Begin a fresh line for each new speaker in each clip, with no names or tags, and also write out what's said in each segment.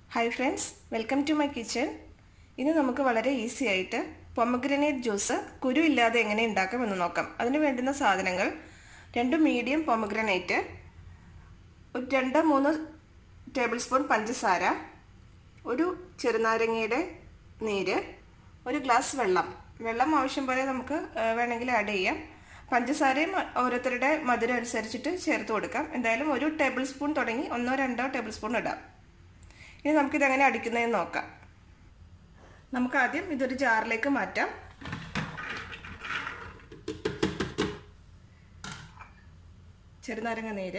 hi friends welcome to my kitchen ഇന്ന് നമുക്ക് വളരെ ഈസി ആയിട്ട് പൊമഗ്രനേറ്റ് ജ്യൂസ് കുരു ഇല്ലാതെ എങ്ങനെ ഉണ്ടാക്കാം എന്ന് നോക്കാം അതിന് വേണ്ടുന്ന സാധനങ്ങൾ രണ്ട് മീഡിയം പൊമഗ്രനേറ്റ് ഒരു രണ്ട് മൂന്ന് ടേബിൾ സ്പൂൺ പഞ്ചസാര ഒരു ചെറുനാരങ്ങയുടെ നീര് ഒരു ഗ്ലാസ് വെള്ളം വെള്ളം ആവശ്യം പോലെ നമുക്ക് വേണമെങ്കിൽ ആഡ് ചെയ്യാം പഞ്ചസാരയും ഓരോരുത്തരുടെ മധുരം അനുസരിച്ചിട്ട് ചേർത്ത് കൊടുക്കാം എന്തായാലും ഒരു ടേബിൾ സ്പൂൺ തുടങ്ങി ഒന്നോ രണ്ടോ ടേബിൾ സ്പൂൺ ഇടാം ഇനി നമുക്കിത് എങ്ങനെ അടിക്കുന്നതെന്ന് നോക്കാം നമുക്ക് ആദ്യം ഇതൊരു ജാറിലേക്ക് മാറ്റാം ചെറുനാരങ്ങ നീര്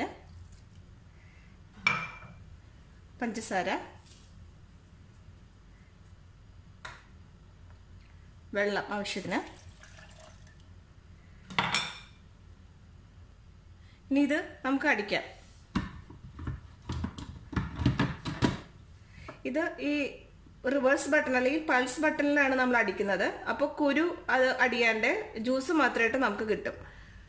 പഞ്ചസാര വെള്ളം ആവശ്യത്തിന് ഇനി ഇത് നമുക്ക് അടിക്കാം ഇത് ഈ റിവേഴ്സ് ബട്ടൺ അല്ലെങ്കിൽ പൾസ് ബട്ടണിലാണ് നമ്മൾ അടിക്കുന്നത് അപ്പോൾ കുരു അത് അടിയാണ്ട് ജ്യൂസ് മാത്രമായിട്ട് നമുക്ക് കിട്ടും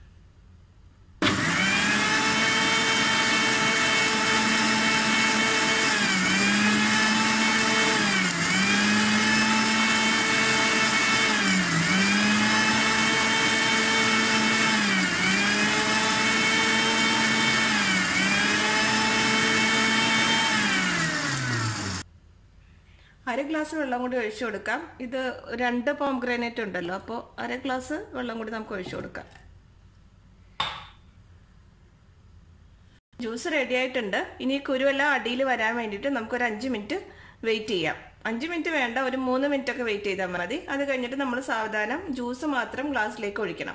അര ഗ്ലാസ് വെള്ളം കൂടി ഒഴിച്ചു കൊടുക്കാം ഇത് രണ്ട് പോംഗ്രാനൈറ്റ് ഉണ്ടല്ലോ അപ്പോൾ അര ഗ്ലാസ് വെള്ളം കൂടി നമുക്ക് ഒഴിച്ചു കൊടുക്കാം ജ്യൂസ് റെഡി ആയിട്ടുണ്ട് ഇനി കുരുവെല്ലാം അടിയിൽ വരാൻ വേണ്ടിയിട്ട് നമുക്കൊരു അഞ്ച് മിനിറ്റ് വെയിറ്റ് ചെയ്യാം അഞ്ച് മിനിറ്റ് വേണ്ട ഒരു മൂന്ന് മിനിറ്റ് ഒക്കെ വെയിറ്റ് ചെയ്താൽ മതി അത് കഴിഞ്ഞിട്ട് നമ്മൾ സാവധാനം ജ്യൂസ് മാത്രം ഗ്ലാസ്സിലേക്ക് ഒഴിക്കണം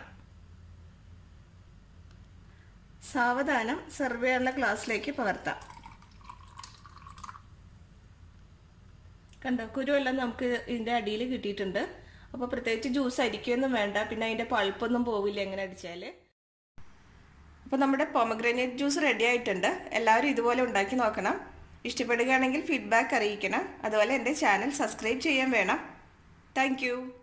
സാവധാനം സെർവ് ചെയ്യാനുള്ള ഗ്ലാസ്സിലേക്ക് പകർത്താം കണ്ടോ കുരുവെല്ലാം നമുക്ക് ഇതിൻ്റെ അടിയിൽ കിട്ടിയിട്ടുണ്ട് അപ്പോൾ പ്രത്യേകിച്ച് ജ്യൂസ് അരിക്കുകയൊന്നും വേണ്ട പിന്നെ അതിൻ്റെ പൾപ്പൊന്നും പോവില്ല എങ്ങനെ അടിച്ചാൽ അപ്പോൾ നമ്മുടെ പൊമഗ്രനേറ്റ് ജ്യൂസ് റെഡി ആയിട്ടുണ്ട് എല്ലാവരും ഇതുപോലെ ഉണ്ടാക്കി നോക്കണം ഇഷ്ടപ്പെടുകയാണെങ്കിൽ ഫീഡ്ബാക്ക് അറിയിക്കണം അതുപോലെ എൻ്റെ ചാനൽ സബ്സ്ക്രൈബ് ചെയ്യാൻ വേണം താങ്ക്